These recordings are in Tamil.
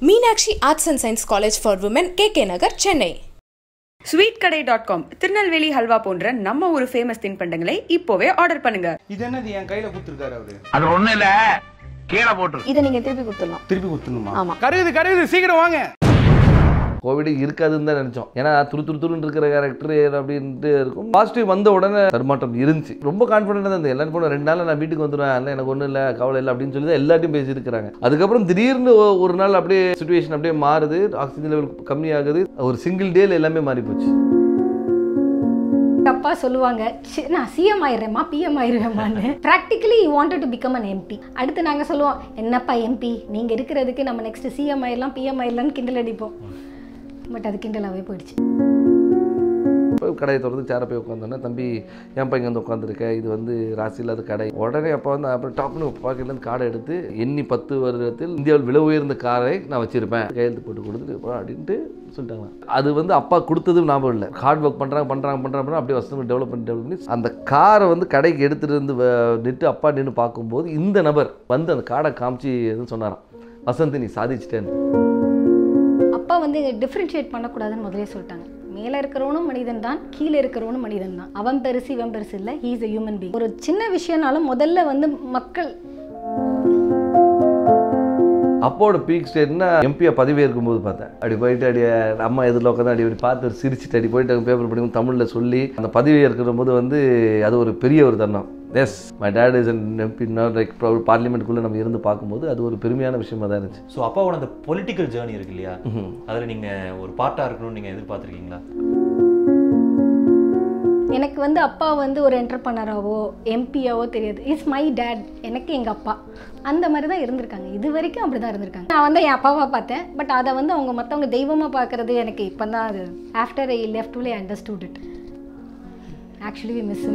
Meenakshi arts and science college for women K K Nagar Chennai sweet கடை டாட் காம் திருநெல்வேலி ஹல்வா போன்ற நம்ம ஒரு ஃபேமஸ் தின்பண்டங்களை இப்போவே ஆர்டர் பண்ணுங்க இது என்னது என் கையில கொடுத்துருக்காரு அவரு அது ஒண்ணு இல்ல கீழே போட்டு இதை நீங்க திருப்பி கொடுத்துடலாம் திருப்பி கொடுத்துணுமா ஆமா. கருகுது கருகுது சீக்கிரம் வாங்க கோவிட் இருக்காதுன்னு தான் நினச்சோம் ஏன்னா துரு துரு துருன்னு இருக்கிற கேரக்டர் அப்படின்ட்டு இருக்கும் பாசிட்டிவ் வந்த உடனே தருமாட்டம் இருந்துச்சு ரொம்ப கான்ஃபிடென்ட்டாக தான் இருந்தது எல்லாரும் போன ரெண்டு நாள் நான் வீட்டுக்கு வந்துடுவேன் இல்லை எனக்கு ஒன்றும் இல்லை கவலை இல்லை அப்படின்னு சொல்லி தான் எல்லாத்தையும் பேசியிருக்கிறாங்க அதுக்கப்புறம் திடீர்னு ஒ- ஒரு நாள் அப்படியே சுச்சுவேஷன் அப்படியே மாறுது ஆக்சிஜன் லெவல் கம்மியாகுது ஒரு சிங்கிள் டேல எல்லாமே மாறி போச்சு அப்பா சொல்லுவாங்க "ச்சே, நான் சிஎம் ஆயிடுறேம்மா பிஎம் ஆயிடுவேம்மான்னு practically you wanted to become an MP அடுத்து நாங்கள் சொல்லுவோம் என்னப்பா எம்பி நீங்கள் இருக்கிறதுக்கு நம்ம நெக்ஸ்ட் சிஎம் ஆயிடலாம் பிஎம் ஆயிடலாம்னு கிண்டல் அடிப்போம் பட் அது கிண்டலாகவே போயிடுச்சு போய் கடையை திறந்து சேர போய் உட்காந்தோன்னே தம்பி ஏன்ப்பா இங்கே வந்து உட்காந்துருக்க இது வந்து ராசி இல்லாத கடை உடனே அப்போ வந்து அப்புறம் டாப்னு பாக்கெட்லேருந்து கார்டை எடுத்து எண்ணி பத்து வருடத்தில் இந்தியாவில் விலை உயர்ந்த காரை நான் வச்சிருப்பேன் கையெழுத்து போட்டு கொடுத்துட்டு அப்புறம் அப்படின்ட்டு சொல்லிட்டாங்க அது வந்து அப்பா கொடுத்ததும் ஞாபகம் இல்லை ஹார்ட் ஒர்க் பண்ணுறாங்க பண்ணுறாங்க பண்ணுறாங்க அப்படியே வசதி டெவலப் பண்ணி டெவலப் பண்ணி அந்த காரை வந்து கடைக்கு எடுத்துகிட்டு வந்து வ- நின்று அப்பா நின்று பார்க்கும்போது இந்த நபர் வந்து அந்த கார்டை காமிச்சு எதுவும் சொன்னாராம் வசந்த் நீ சாதிச்சிட்டேன்னு அப்பா வந்து டிஃப்ரென்ஷியேட் பண்ணக்கூடாதுன்னு முதலே சொல்லிட்டாங்க மேலே இருக்கிறவனும் மனிதன் தான் கீழே இருக்கிறவனும் மனிதன் தான் அவன் பெருசு இவன் பெருசு இல்லை ஹீஸ் a ஹியூமன் பீங் ஒரு சின்ன விஷயம்னாலும் முதல்ல வந்து மக்கள் அப்போட பீக் ஸ்டேட்னா எம்பியை பதவி இருக்கும்போது பார்த்தேன் அப்படி போயிட்டு அடி அம்மா எதிரில் உட்காந்து அடி அப்படி பார்த்து சிரிச்சிட்டு அடி போயிட்டு பேப்பர் படிக்கும் தமிழில் சொல்லி அந்த பதவி இருக்கிற போது வந்து அது ஒரு பெரிய ஒரு தருணம் as my dad is an MP like பார்லிமெண்ட்டுக்குள்ளே நம்ம இருந்து பார்க்கும்போது அது ஒரு பெருமையான விஷயமா தான் இருந்துச்சு ஸோ அப்பாவோட அந்த பொலிட்டிக்கல் ஜேர்னி இருக்கு இல்லையா அதில் நீங்கள் ஒரு பார்ட்டாக இருக்கணும்னு நீங்கள் எதிர்பார்த்துருக்கீங்களா எனக்கு வந்து அப்பா வந்து ஒரு என்டர்பனராவோ எம்பியாவோ தெரியாது இஸ் மை டேட் எனக்கு எங்கள் அப்பா அந்த மாதிரி தான் இருந்திருக்காங்க இது வரைக்கும் அப்படி தான் இருந்திருக்காங்க நான் வந்து என் அப்பாவை பார்த்தேன் பட் அதை வந்து அவங்க மற்றவங்க தெய்வமாக பார்க்குறது எனக்கு இப்போ தான் அது after I left I understood it actually we miss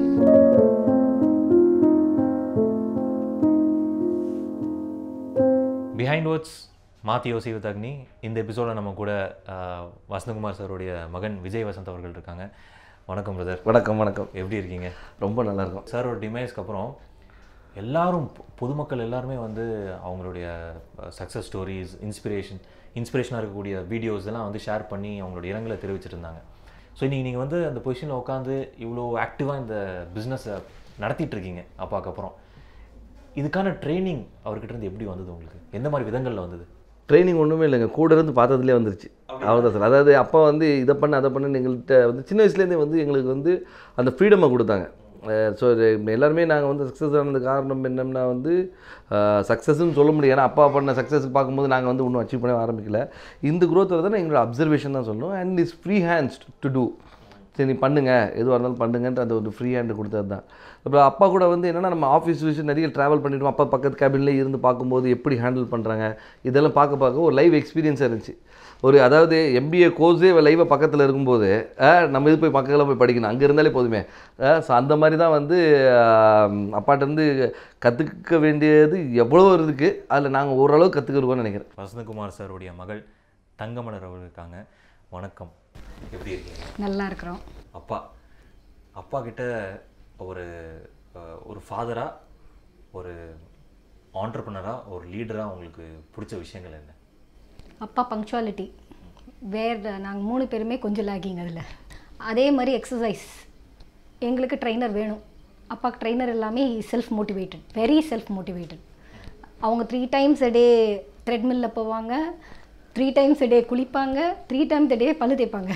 behind words மாத்தி யோசி with அக்னி இந்த எபிசோட நம்ம கூட ஆஹ், வசந்தகுமார் சாருடைய மகன் விஜய் வசந்த் அவர்கள் இருக்காங்க வணக்கம் பிரதர் வணக்கம் வணக்கம் எப்படி இருக்கீங்க ரொம்ப நல்லா இருக்கும் சாரோட டிமைஸ்க்கு அப்புறம் எல்லாரும் பொ- பொதுமக்கள் எல்லாருமே வந்து அவங்களுடைய சக்ஸஸ் ஸ்டோரிஸ் இன்ஸ்பிரேஷன் இன்ஸ்பிரேஷனாக இருக்கக்கூடிய வீடியோஸ் எல்லாம் வந்து ஷேர் பண்ணி அவங்களோட இரங்கலை தெரிவிச்சிட்டு இருந்தாங்க ஸோ இன்றைக்கி நீங்கள் வந்து அந்த பொசிஷனில் உட்காந்து இவ்வளோ ஆக்டிவாக இந்த பிஸ்னஸை நடத்திட்டு இருக்கீங்க அப்பாவுக்கு அப்புறம் இதுக்கான ட்ரைனிங் அவர்கிட்ட இருந்து எப்படி வந்தது உங்களுக்கு எந்த மாதிரி விதங்களில் வந்தது ட்ரைனிங் ஒன்றுமே இல்லைங்க கூட இருந்து பார்த்ததுலேயே வந்துருச்சு அவ்வளோதான் சார் அதாவது அப்பா வந்து இதை பண்ண அதை பண்ணுன்னு எங்கள்கிட்ட வந்து சின்ன வயசுலேருந்தே வந்து எங்களுக்கு வந்து அந்த ஃப்ரீடமை கொடுத்தாங்க ஸோ எல்லாருமே நாங்கள் வந்து சக்ஸஸ் ஆனது காரணம் என்னன்னா வந்து சக்ஸஸ்ன்னு சொல்ல முடியும் ஏன்னா அப்பா பண்ண சக்ஸஸ் பார்க்கும்போது நாங்கள் வந்து ஒன்றும் அச்சீவ் பண்ண ஆரம்பிக்கல இந்த growth தான் எங்களோட அப்சர்வேஷன் தான் சொல்லணும் and is free hands to do சரி நீ பண்ணுங்க எதுவாக இருந்தாலும் பண்ணுங்கன்ற அந்த ஒரு ஃப்ரீ ஹேண்டு கொடுத்தது தான் அப்புறம் அப்பா கூட வந்து என்னென்னா நம்ம ஆஃபீஸ் விஷயம் நிறைய ட்ராவல் பண்ணிவிடுவோம் அப்பா பக்கத்து கேபின்லேயே இருந்து பார்க்கும்போது எப்படி ஹேண்டில் பண்ணுறாங்க இதெல்லாம் பார்க்க பார்க்க ஒரு லைவ் எக்ஸ்பீரியன்ஸாக இருந்துச்சு ஒரு அதாவது எம்பிஏ கோர்ஸே லைவாக பக்கத்தில் இருக்கும்போது அஹ், நம்ம இது போய் பக்கத்தில் போய் படிக்கணும் அங்கே இருந்தாலே போதுமே ஸோ அந்த மாதிரி தான் வந்து அப்பாட்டேருந்து கற்றுக்க வேண்டியது எவ்வளோ இருக்குது அதில் நாங்கள் ஓரளவு கற்றுக்கிருக்கோம்னு நினைக்கிறேன் வசந்தகுமார் சாருடைய மகள் தங்கமலர் அவர்கள் இருக்காங்க வணக்கம் எப்படி இருக்கீங்க நல்லா இருக்கிறோம் அப்பா அப்பா கிட்ட ஒரு அஹ், ஒரு ஃபாதராக ஒரு ஆண்டர்பனராக ஒரு லீடராக உங்களுக்கு பிடிச்ச விஷயங்கள் என்ன அப்பா பங்க்சுவாலிட்டி வேர் நாங்கள் மூணு பேருமே கொஞ்சம் லாகிங் அதில் அதே மாதிரி எக்ஸசைஸ் எங்களுக்கு ட்ரைனர் வேணும் அப்பாவுக்கு ட்ரைனர் எல்லாமே self motivated very self motivated அவங்க த்ரீ டைம்ஸ் a டே த்ரெட்மில்லில் போவாங்க த்ரீ டைம்ஸ் a டே குளிப்பாங்க த்ரீ டைம்ஸ் a டே பல்லு தேய்ப்பாங்க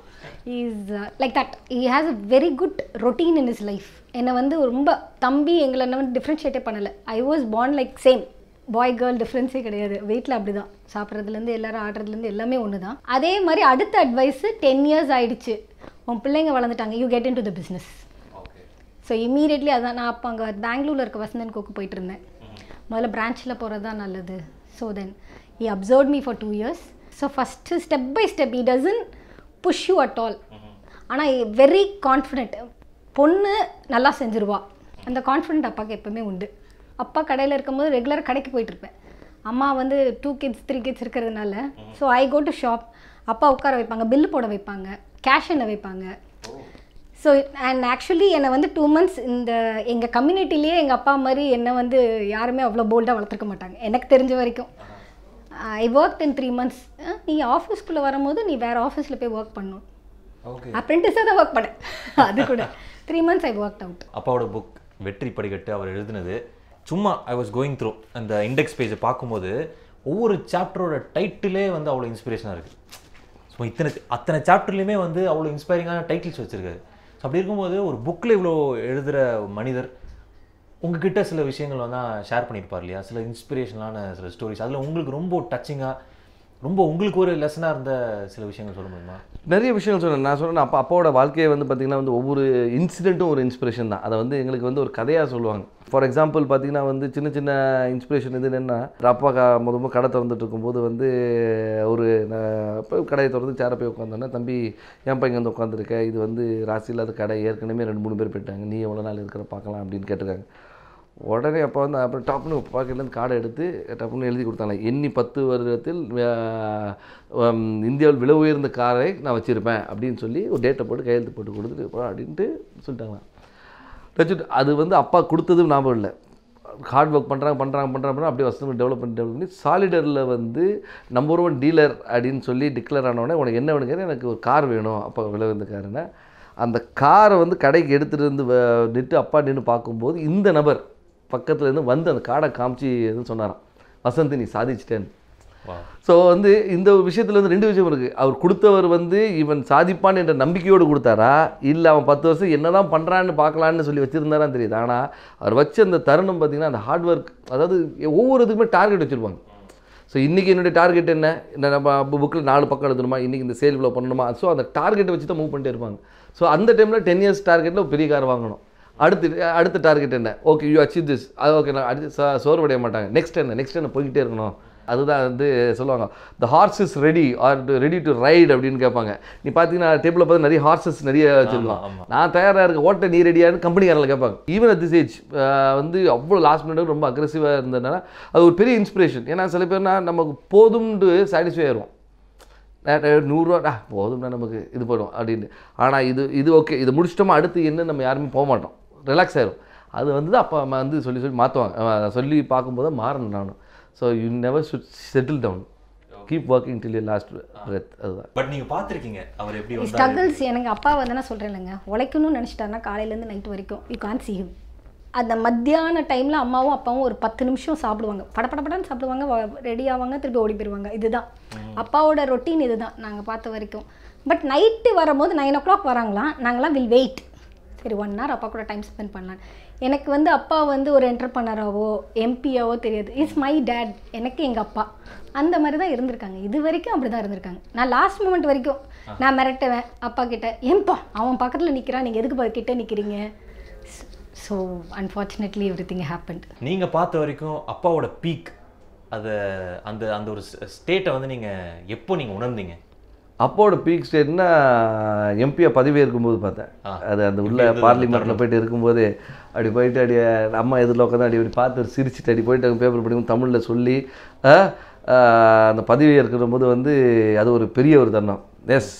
is like that he has a very good routine in his life என்னை வந்து ரொம்ப தம்பி எங்களை என்ன வந்து டிஃப்ரென்ஷியேட்டே பண்ணலை I was born like same boy girl டிஃப்ரென்ஸே கிடையாது வீட்டில் அப்படி தான் சாப்பிட்றதுலேருந்து எல்லாரும் ஆடுறதுலேருந்து எல்லாமே ஒன்று தான் அதே மாதிரி அடுத்த அட்வைஸு டென் இயர்ஸ் ஆயிடுச்சு உன் பிள்ளைங்க வளர்ந்துட்டாங்க you get in to the business so immediately அதான் நான் அப்போ அங்கே பெங்களூரில் இருக்க வசந்தன் கோக்கு போயிட்டு இருந்தேன் முதல்ல பிரான்ச்சில் போகிறது தான் நல்லது so then he observe me for two years so first step by step he doesn't push you at all ஆனால் வெரி கான்ஃபிடென்ட் பொண்ணு நல்லா செஞ்சுருவா அந்த கான்ஃபிடென்ட் அப்பாவுக்கு எப்பவுமே உண்டு அப்பா கடையில் இருக்கும்போது ரெகுலராக கடைக்கு போயிட்டு இருப்பேன் அம்மா வந்து டூ கிட்ஸ் த்ரீ கிட்ஸ் இருக்கிறதுனால so I go to shop அப்பா உட்கார வைப்பாங்க பில்லு போட வைப்பாங்க கேஷ் என்ன வைப்பாங்க ஸோ அண்ட் ஆக்சுவலி என்னை வந்து டூ மந்த்ஸ் இந்த எங்கள் கம்யூனிட்டிலேயே எங்கள் அப்பா மாதிரி என்னை வந்து யாருமே அவ்வளோ போல்டாக வளர்த்துருக்க மாட்டாங்க எனக்கு தெரிஞ்ச வரைக்கும் I work in three months நீ ஆஃபீஸ்க்குள்ளே வரும்போது நீ வேறு ஆஃபீஸில் போய் ஒர்க் பண்ணணும் ஓகே அப்ரெண்டிஸாக தான் ஒர்க் பண்ணேன் அது கூட three months I work out அப்பாவோட புக் வெற்றி படிக்கட்டு அவர் எழுதினது சும்மா ஐ வாஸ் கோயிங் த்ரூ அந்த இண்டெக்ஸ் பேஜை பார்க்கும்போது ஒவ்வொரு சாப்டரோட டைட்டிலே வந்து அவ்வளோ இன்ஸ்பிரேஷனாக இருக்குது ஸோ இத்தனை அத்தனை சாப்டர்லையுமே வந்து அவ்வளோ இன்ஸ்பைரிங்கான டைட்டில்ஸ் வச்சுருக்காரு ஸோ அப்படி இருக்கும்போது ஒரு புக்கில் இவ்வளோ எழுதுகிற மனிதர் உங்ககிட்ட சில விஷயங்கள் வந்து ஷேர் பண்ணியிருப்பார் இல்லையா சில இன்ஸ்பிரேஷனான சில ஸ்டோரிஸ் அதில் உங்களுக்கு ரொம்ப டச்சிங்காக ரொம்ப உங்களுக்கு ஒரு லெசனாக இருந்த சில விஷயங்கள் சொல்ல முடியுமா நிறைய விஷயங்கள் சொன்னேன் நான் சொன்னேன் அப்பா அப்பாவோட வாழ்க்கையை வந்து பார்த்திங்கன்னா வந்து ஒவ்வொரு இன்சிடெண்ட்டும் ஒரு இன்ஸ்பிரேஷன் தான் அதை வந்து எங்களுக்கு வந்து ஒரு கதையாக சொல்லுவாங்க ஃபார் எக்ஸாம்பிள் பார்த்தீங்கன்னா வந்து சின்ன சின்ன இன்ஸ்பிரேஷன் இது என்னென்னா அப்பா க முத முத கடை திறந்துட்டு இருக்கும்போது வந்து ஒரு நான் இப்போ கடையை திறந்து சேர போய் உட்காந்தோன்னா தம்பி ஏன் இங்கே வந்து உட்காந்துருக்க இது வந்து ராசி இல்லாத கடை ஏற்கனவே ரெண்டு மூணு பேர் போயிட்டாங்க நீ எவ்வளோ நாள் இருக்கிற பார்க்கலாம் அப்படின்னு கேட்டிருக்காங்க உடனே அப்போ வந்து அப்புறம் டப்புன்னு பாக்கெட்லேருந்து கார்டை எடுத்து டப்புன்னு எழுதி கொடுத்தாங்க எண்ணி பத்து வருடத்தில் அஹ், ஹம், இந்தியாவில் விலை உயர்ந்த காரை நான் வச்சுருப்பேன் அப்படின்னு சொல்லி ஒரு டேட்டை போட்டு கையெழுத்து போட்டு கொடுத்துட்டு அப்புறம் அப்படின்ட்டு சொல்லிட்டாங்களாம் வச்சுட்டு அது வந்து அப்பா கொடுத்ததும் ஞாபகம் இல்லை ஹார்ட் ஒர்க் பண்ணுறாங்க பண்ணுறாங்க பண்ணுறாங்க அப்படியே வசதி டெவலப் பண்ணி டெவலப் பண்ணி சாலிடரில் வந்து நம்பர் ஒன் டீலர் அப்படின்னு சொல்லி டிக்ளேர் ஆனவுடனே உனக்கு என்ன வேணுங்க எனக்கு ஒரு கார் வேணும் அப்பா விலை வந்த காருன்னா அந்த காரை வந்து கடைக்கு எடுத்துகிட்டு வந்து வ- நின்று அப்பா நின்று பார்க்கும்போது இந்த நபர் பக்கத்துல இருந்து வந்து அந்த கார்டை காமிச்சு எதுவும் சொன்னாராம் வசந்த் நீ சாதிச்சிட்டேன்னு வா ஸோ வந்து இந்த விஷயத்தில் வந்து ரெண்டு விஷயம் இருக்குது அவர் கொடுத்தவர் வந்து இவன் சாதிப்பான் என்ற நம்பிக்கையோடு கொடுத்தாரா இல்லை அவன் பத்து வருஷம் என்னதான் பண்ணுறான்னு பார்க்கலான்னு சொல்லி வச்சுருந்தாரான்னு தெரியுது ஆனால் அவர் வச்ச அந்த தருணம் பார்த்தீங்கன்னா அந்த ஹார்ட் ஒர்க் அதாவது ஒவ்வொரு இதுக்குமே டார்கெட் வச்சுருப்பாங்க ஸோ இன்றைக்கி என்னுடைய டார்கெட் என்ன இந்த நம்ம புக்கில் நாலு பக்கம் எழுதணுமா இன்றைக்கி இந்த சேல் இவ்வளோ பண்ணணுமா ஸோ அந்த டார்கெட்டை வச்சு தான் மூவ் பண்ணிட்டே இருப்பாங்க ஸோ அந்த டைமில் டென் இயர்ஸ் டார்கெட்டில் ஒரு பெரிய கார் வாங்கணும் அடுத்து அடுத்த டார்கெட் என்ன ஓகே யூ அச்சீவ் திஸ் அது ஓகே நான் அடுத்து ச- சோர்வடைய மாட்டாங்க நெக்ஸ்ட் என்ன நெக்ஸ்ட் என்ன போய்கிட்டே இருக்கணும் அதுதான் வந்து சொல்லுவாங்க the horse is ready are ready to ride அப்படின்னு கேட்பாங்க நீ பார்த்தீங்கன்னா டேபிளில் பார்த்து நிறைய ஹார்சஸ் நிறைய வச்சுருக்கோம் ஆமா. நான் தயாராக இருக்க ஓட்ட நீ ரெடியான்னு கம்பெனிக்காரில் கேட்பாங்க ஈவன் அட் திஸ் ஏஜ் வந்து அவ்வளோ லாஸ்ட் மினிட் ரொம்ப அக்ரெசிவாக இருந்ததுனால அது ஒரு பெரிய இன்ஸ்பிரேஷன் ஏன்னா சில பேர்னா நமக்கு போதும்னு சாட்டிஸ்ஃபை ஆயிரும் நூறுரூவா போதும்னா நமக்கு இது போயிடும் அப்படின்னு ஆனால் இது இது ஓகே இது முடிச்சிட்டோமா அடுத்து என்ன நம்ம யாருமே போக மாட்டோம் ரிலாக்ஸ் ஆயிரும் அது வந்து தான் அப்பா அம்மா வந்து சொல்லி சொல்லி மாற்றுவாங்க சொல்லி பார்க்கும்போது மாறணும் நானும் so you never should settle down keep working till last breath அதுதான் பட் நீங்கள் பார்த்துருக்கீங்க அவர் எப்படி வந்தாரு ஸ்ட்ரகிள்ஸ் எனக்கு அப்பா வந்து நான் சொல்கிறேன் இல்லைங்க உழைக்கணும்னு நினச்சிட்டாருன்னா காலையிலேருந்து நைட் வரைக்கும் யூ கான் see him அந்த மத்தியான டைமில் அம்மாவும் அப்பாவும் ஒரு பத்து நிமிஷம் சாப்பிடுவாங்க படபடபடன்னு சாப்பிடுவாங்க ரெடி ஆவாங்க திருப்பி ஓடி போயிடுவாங்க இதுதான் அப்பாவோட ரொட்டீன் இதுதான் நாங்கள் பார்த்த வரைக்கும் பட் நைட்டு வரும்போது நைன் ஓ கிளாக் வராங்களாம் நாங்களாம் வில் வெயிட் சரி ஒன் ஹவர் அப்பா கூட டைம் ஸ்பெண்ட் பண்ணலாம் எனக்கு வந்து அப்பா வந்து ஒரு என்டர்பனராவோ எம்பியாவோ தெரியாது இஸ் மை டேட் எனக்கு எங்கள் அப்பா அந்த மாதிரி தான் இருந்திருக்காங்க இது வரைக்கும் அப்படி தான் இருந்திருக்காங்க நான் லாஸ்ட் மூமெண்ட் வரைக்கும் நான் மிரட்டுவேன் அப்பா கிட்ட ஏன்பா அவன் பக்கத்தில் நிற்கிறான் நீங்கள் எதுக்கு பா- கிட்ட நிற்கிறீங்க so unfortunately everything happened நீங்கள் பார்த்த வரைக்கும் அப்பாவோட பீக் அதை அந்த அந்த ஒரு ஸ்டேட்டை வந்து நீங்கள் எப்போ நீங்கள் உணர்ந்தீங்க அப்போட பீக் ஸ்டேட்னா எம்பியை பதவி இருக்கும்போது பார்த்தேன் அது அந்த உள்ள பார்லிமெண்ட்டில் போயிட்டு இருக்கும்போது அப்படி போயிட்டு அப்படியே அம்மா எதிரில் உட்காந்து அப்படி இப்படி பார்த்து சிரிச்சிட்டு அப்படி போயிட்டு அங்கே பேப்பர் படிக்கும் தமிழில் சொல்லி ஆ, ஆ, அந்த பதவி இருக்கிற போது வந்து அது ஒரு பெரிய ஒரு தருணம் as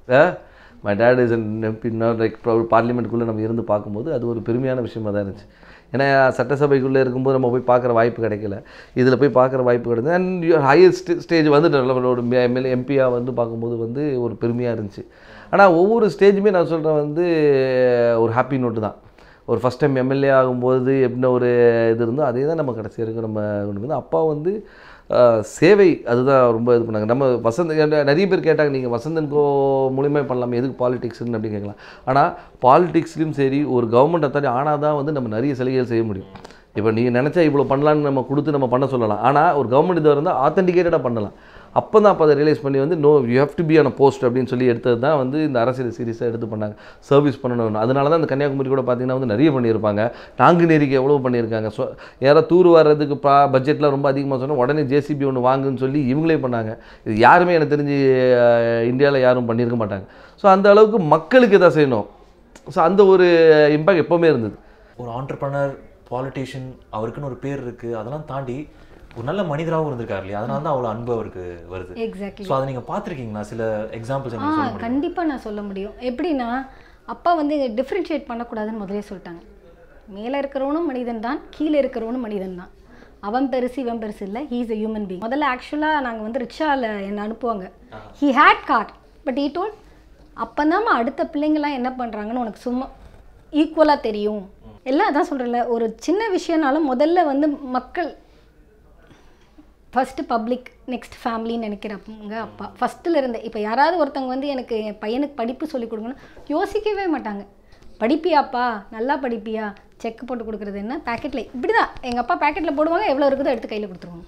my dad is an MP like பார்லிமெண்ட்டுக்குள்ளே நம்ம இருந்து பார்க்கும்போது அது ஒரு பெருமையான விஷயமா தான் இருந்துச்சு ஏன்னா சட்டசபைக்குள்ளே இருக்கும்போது நம்ம போய் பார்க்குற வாய்ப்பு கிடைக்கல இதில் போய் பார்க்குற வாய்ப்பு கிடையாது அண்ட் ஹையஸ்ட் ஸ்டேஜ் வந்துட்டோம் ஒரு எம்எல்ஏ எம்பியாக வந்து பார்க்கும்போது வந்து ஒரு பெருமையாக இருந்துச்சு ஆனால் ஒவ்வொரு ஸ்டேஜுமே நான் சொல்கிறேன் வந்து ஒரு ஹாப்பி நோட்டு தான் ஒரு ஃபஸ்ட் டைம் எம்எல்ஏ ஆகும்போது என்ன ஒரு இது இருந்தோ அதே தான் நம்ம கடைசி வரைக்கும் நம்ம கொண்டு வந்து அப்பா வந்து ஆஹ், சேவை அதுதான் ரொம்ப இது பண்ணாங்க நம்ம வசந்த் என்ன- நிறைய பேர் கேட்டாங்க நீங்கள் வசந்தன் கோ மூலியமா பண்ணலாமே எதுக்கு பாலிடிக்ஸ்னு அப்படின்னு கேட்கலாம் ஆனால் பாலிடிக்ஸ்லையும் சரி ஒரு கவர்மெண்ட் அத்தாரி ஆனால் தான் வந்து நம்ம நிறைய சலுகைகள் செய்ய முடியும் இப்போ நீங்கள் நினச்சா இவ்வளோ பண்ணலான்னு நம்ம கொடுத்து நம்ம பண்ண சொல்லலாம் ஆனால் ஒரு கவர்மெண்ட் இதாக இருந்தால் ஆத்தென்டிகேட்டடாக பண்ணலாம் அப்போ தான் அப்போ அதை ரியலைஸ் பண்ணி வந்து no you have to be on post அப்படின்னு சொல்லி எடுத்தது தான் வந்து இந்த அரசியல் சீரியஸாக எடுத்து பண்ணாங்க சர்வீஸ் பண்ணணும் அதனால தான் இந்த கன்னியாகுமரி கூட பார்த்தீங்கன்னா வந்து நிறைய பண்ணியிருப்பாங்க நாங்குநேரிக்கு எவ்வளோ பண்ணியிருக்காங்க ஸோ யாரோ தூர் வர்றதுக்கு பா பட்ஜெட்லாம் ரொம்ப அதிகமாக சொன்னால் உடனே ஜேசிபி ஒன்று வாங்குன்னு சொல்லி இவங்களே பண்ணாங்க இது யாருமே எனக்கு தெரிஞ்சு இந்தியாவில் யாரும் பண்ணியிருக்க மாட்டாங்க ஸோ அந்த அளவுக்கு மக்களுக்கு எதாவது செய்யணும் ஸோ அந்த ஒரு இம்பாக்ட் எப்போவுமே இருந்தது ஒரு ஆண்டர்பனர் பாலிட்டிஷியன் அவருக்குன்னு ஒரு பேர் இருக்கு அதெல்லாம் தாண்டி ஒரு நல்ல மனிதராகவும் இருந்திருக்காரு இல்லையா அதனால தான் அவ்வளோ அன்பு அவருக்கு வருது எக்ஸாக்ட்லி ஸோ அதை நீங்கள் பார்த்துருக்கீங்களா சில எக்ஸாம்பிள்ஸ் ஆ எனக்கு சொல்ல முடியும் கண்டிப்பாக நான் சொல்ல முடியும் எப்படின்னா அப்பா வந்து டிஃப்ரென்ஷியேட் பண்ணக்கூடாதுன்னு முதலே சொல்லிட்டாங்க மேலே இருக்கிறவனும் மனிதன் தான் கீழே இருக்கிறவனும் மனிதன் தான் அவன் பெருசு இவன் பெருசு இல்லை he is a human being முதல்ல ஆக்சுவலாக நாங்கள் வந்து ரிக்ஷாவில் என்னை அனுப்புவாங்க he had car but he told அப்போதாம்மா அடுத்த பிள்ளைங்களாம் என்ன பண்ணுறாங்கன்னு உனக்கு சும்மா ஈக்குவலாக தெரியும் எல்லாம் அதான் சொல்கிறேன்ல ஒரு சின்ன விஷயம்னாலும் முதல்ல வந்து மக்கள் ஃபஸ்ட்டு பப்ளிக் நெக்ஸ்ட் ஃபேமிலின்னு நினைக்கிறவங்க அப்பா ஃபஸ்ட்டில் இருந்து இப்போ யாராவது ஒருத்தவங்க வந்து எனக்கு என் பையனுக்கு படிப்பு சொல்லி கொடுக்கணும் யோசிக்கவே மாட்டாங்க படிப்பியாப்பா நல்லா படிப்பியா செக் போட்டு கொடுக்குறது என்ன பேக்கெட்டில் இப்படி தான் எங்கள் அப்பா பேக்கெட்டில் போடுவாங்க எவ்வளோ இருக்குதோ எடுத்து கையில் கொடுத்துருவாங்க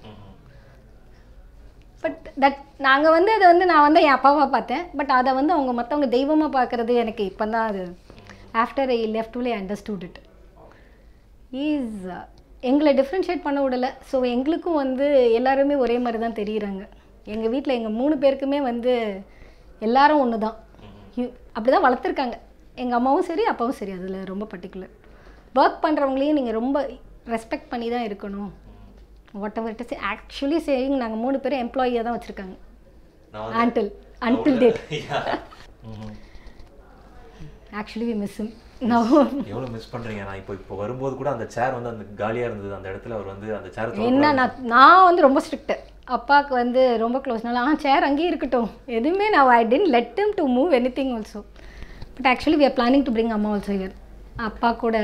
பட் தட் நாங்கள் வந்து அதை வந்து நான் வந்து என் அப்பாவாக பார்த்தேன் பட் அதை வந்து அவங்க மற்றவங்க தெய்வமாக பார்க்குறது எனக்கு இப்போ தான் அது after I left I understood it is எங்களை டிஃப்ரென்ஷியேட் பண்ண விடலை ஸோ எங்களுக்கும் வந்து எல்லாருமே ஒரே மாதிரி தான் தெரியுறாங்க எங்கள் வீட்டில் எங்கள் மூணு பேருக்குமே வந்து எல்லாரும் ஒன்று தான் அப்படி தான் வளர்த்துருக்காங்க எங்கள் அம்மாவும் சரி அப்பாவும் சரி அதில் ரொம்ப பர்டிகுலர் ஒர்க் பண்ணுறவங்களையும் நீங்கள் ரொம்ப ரெஸ்பெக்ட் பண்ணி தான் இருக்கணும் whatever it is actually saving நாங்கள் மூணு பேரும் எம்ப்ளாயியாக தான் வச்சுருக்காங்க until until date actually we miss நான் எவ்வளவு மிஸ் பண்றீங்க நான் இப்போ இப்போ வரும்போது கூட அந்த சேர் வந்து அந்த காலியா இருந்தது அந்த இடத்துல அவர் வந்து அந்த சேர் என்ன நான் நான் வந்து ரொம்ப ஸ்ட்ரிக்ட்டு அப்பாவுக்கு வந்து ரொம்ப க்ளோஸ்னால ஆ சேர் அங்கேயே இருக்கட்டும் எதுவுமே நான் I didn't let him to move anything also but actually we are planning to bring அம்மா ஆல்சோ இயர் அப்பா கூட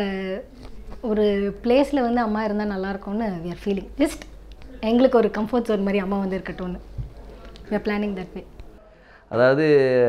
ஒரு பிளேஸில் வந்து அம்மா இருந்தால் நல்லாயிருக்கும்னு வி ஆர் ஃபீலிங் ஜஸ்ட் எங்களுக்கு ஒரு கம்ஃபர்ட் ஜோன் மாதிரி அம்மா வந்து இருக்கட்டும்னு we are planning that way அதாவது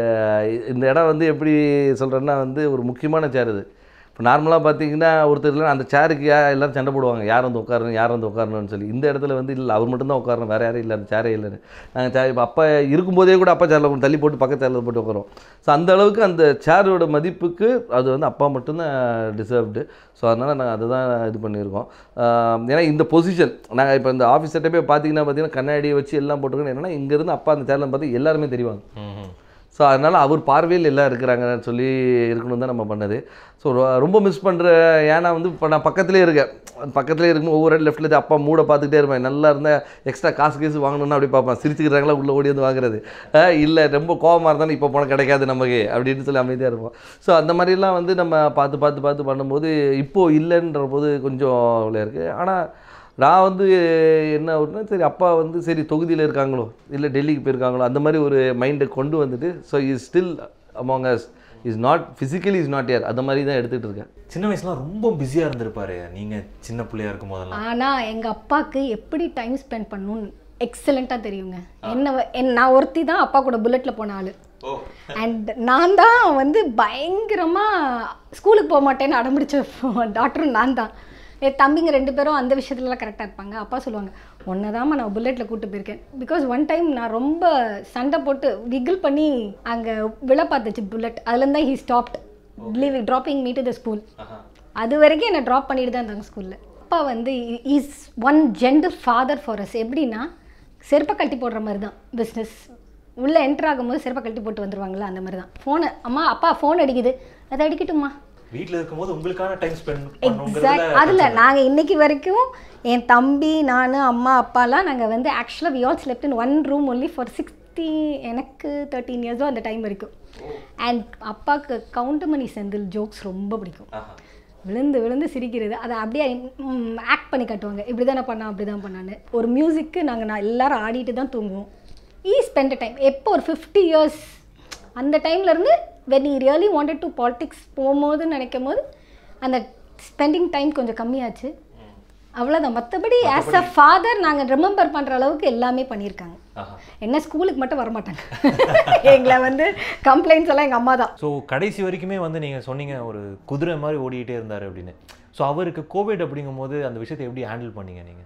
இந்த இடம் வந்து எப்படி சொல்கிறேன்னா வந்து ஒரு முக்கியமான சேர் இது இப்போ நார்மலாக பார்த்தீங்கன்னா ஒருத்தர் இல்லை அந்த சேருக்கு யா எல்லாரும் சண்டை போடுவாங்க யார் வந்து உட்காரணும் யார் வந்து உட்காரணும்னு சொல்லி இந்த இடத்துல வந்து இல்லை அவர் மட்டும்தான் உட்காரணும் வேறு யாரும் இல்லை அந்த சேரே இல்லைன்னு நாங்கள் சேர் இப்போ அப்பா இருக்கும்போதே கூட அப்பா சேரில் கொண்டு தள்ளி போட்டு பக்கத்து சேரில் போட்டு உட்காரோம் ஸோ அந்த அளவுக்கு அந்த சேரோட மதிப்புக்கு அது வந்து அப்பா மட்டும்தான் டிசர்வ்டு ஸோ அதனால் நாங்கள் அதை தான் இது பண்ணியிருக்கோம் ஆஹ் ஏன்னா இந்த பொசிஷன் நாங்கள் இப்போ இந்த ஆஃபீஸ் செட்டப்பே பார்த்தீங்கன்னா பார்த்தீங்கன்னா கண்ணாடியை வச்சு எல்லாம் போட்டுருக்கோம் என்னன்னா இங்கேருந்து அப்பா அந்த சேரில் பார்த்து எல்லாருமே தெரிவாங்க ஸோ அதனால் அவர் பார்வையில் எல்லாம் இருக்கிறாங்கன்னு சொல்லி இருக்கணும் தான் நம்ம பண்ணது ஸோ ரொம்ப மிஸ் பண்ணுற ஏன்னா வந்து இப்போ நான் பக்கத்துலேயே இருக்கேன் பக்கத்துலேயே இருக்கும்போது ஒவ்வொரு இடத்துல லெஃப்ட்டில் அப்பா மூட பார்த்துக்கிட்டே இருப்பேன் நல்லா இருந்தால் எக்ஸ்ட்ரா காசு கேசு வாங்கணும்னு அப்படி பார்ப்பேன் சிரிச்சுக்கிறாங்களா உள்ளே ஓடி வந்து வாங்குறது இல்லை ரொம்ப கோவமாக இருந்தாலும் இப்போ போனால் கிடைக்காது நமக்கு அப்படின்னு சொல்லி அமைதியாக இருப்போம் ஸோ அந்த மாதிரிலாம் வந்து நம்ம பார்த்து பார்த்து பார்த்து பண்ணும்போது இப்போது இல்லைன்ற போது கொஞ்சம் இவ்வளோ இருக்குது ஆனால் நான் வந்து என்ன ஒருனா சரி அப்பா வந்து சரி தொகுதியில் இருக்காங்களோ இல்லை டெல்லிக்கு போயிருக்காங்களோ அந்த மாதிரி ஒரு மைண்டை கொண்டு வந்துட்டு so is still among us is not physically is not யார் அந்த மாதிரி தான் எடுத்துகிட்டு இருக்கேன் சின்ன வயசுலாம் ரொம்ப பிஸியா இருந்திருப்பாரு நீங்க சின்ன பிள்ளையா இருக்கும் போதெல்லாம் ஆனால் எங்கள் அப்பாவுக்கு எப்படி டைம் ஸ்பெண்ட் பண்ணணும்னு எக்ஸலண்ட்டாக தெரியுங்க என்ன வ- என் நான் ஒருத்தி தான் அப்பா கூட புல்லட்டில் போன ஆள் அண்ட் நான் தான் வந்து பயங்கரமாக ஸ்கூலுக்கு போக மாட்டேன்னு அடம்பிடிச்ச டாக்டரும் நான் தான் என் தம்பிங்க ரெண்டு பேரும் அந்த விஷயத்துலலாம் கரெக்டாக இருப்பாங்க அப்பா சொல்லுவாங்க ஒன்றை நான் புல்லட்டில் கூட்டு போயிருக்கேன் பிகாஸ் ஒன் டைம் நான் ரொம்ப சண்டை போட்டு விகில் பண்ணி அங்கே விழ பார்த்துச்சு புல்லட் அதுலேருந்து தான் he stopped leaving dropping me to the school அது வரைக்கும் என்னை ட்ராப் பண்ணிட்டு தான் இருந்தாங்க ஸ்கூலில் அப்பா வந்து is one gender father for us எப்படின்னா செருப்பை கழட்டி போடுற மாதிரி தான் பிஸ்னஸ் உள்ளே என்டர் ஆகும்போது செருப்பை கழட்டி போட்டு வந்துருவாங்களா அந்த மாதிரி தான் ஃபோனு அம்மா அப்பா ஃபோன் அடிக்குது அதை அடிக்கட்டுமா வீட்ல இருக்கும்போது உங்களுக்கான டைம் ஸ்பெண்ட் எக்ஸாக்ட் அதில் நாங்கள் இன்னைக்கு வரைக்கும் என் தம்பி நான் அம்மா அப்பாலாம் நாங்கள் வந்து ஆக்சுவலாக we all slept in one room only for sixty எனக்கு தேர்ட்டீன் இயர்ஸோ அந்த டைம் வரைக்கும் அண்ட் அப்பாவுக்கு கவுண்டமணி செந்தில் ஜோக்ஸ் ரொம்ப பிடிக்கும் விழுந்து விழுந்து சிரிக்கிறது அதை அப்படியே ஆக்ட் பண்ணி காட்டுவாங்க இப்படி தானே பண்ணா அப்படி தான் பண்ணான்னு ஒரு மியூசிக்கு நாங்கள் நான் எல்லாரும் ஆடிட்டு தான் தூங்குவோம் ஈ ஸ்பெண்ட் டைம் எப்போ ஒரு ஃபிஃப்டி இயர்ஸ் அந்த டைம்லேருந்து when he really wanted to politics போகும்போதுன்னு நினைக்கும் போது அந்த ஸ்பெண்டிங் டைம் கொஞ்சம் கம்மியாச்சு அவ்வளோதான் மற்றபடி ஆஸ் அ ஃபாதர் நாங்கள் ரிமெம்பர் பண்ணுற அளவுக்கு எல்லாமே பண்ணியிருக்காங்க என்ன ஸ்கூலுக்கு மட்டும் வரமாட்டாங்க எங்களை வந்து கம்ப்ளைண்ட்ஸ் எல்லாம் எங்கள் அம்மா தான் ஸோ கடைசி வரைக்குமே வந்து நீங்க சொன்னீங்க ஒரு குதிரை மாதிரி ஓடிக்கிட்டே இருந்தாரு அப்படின்னு ஸோ அவருக்கு கோவிட் அப்படிங்கும்போது அந்த விஷயத்தை எப்படி ஹேண்டில் பண்ணீங்க நீங்க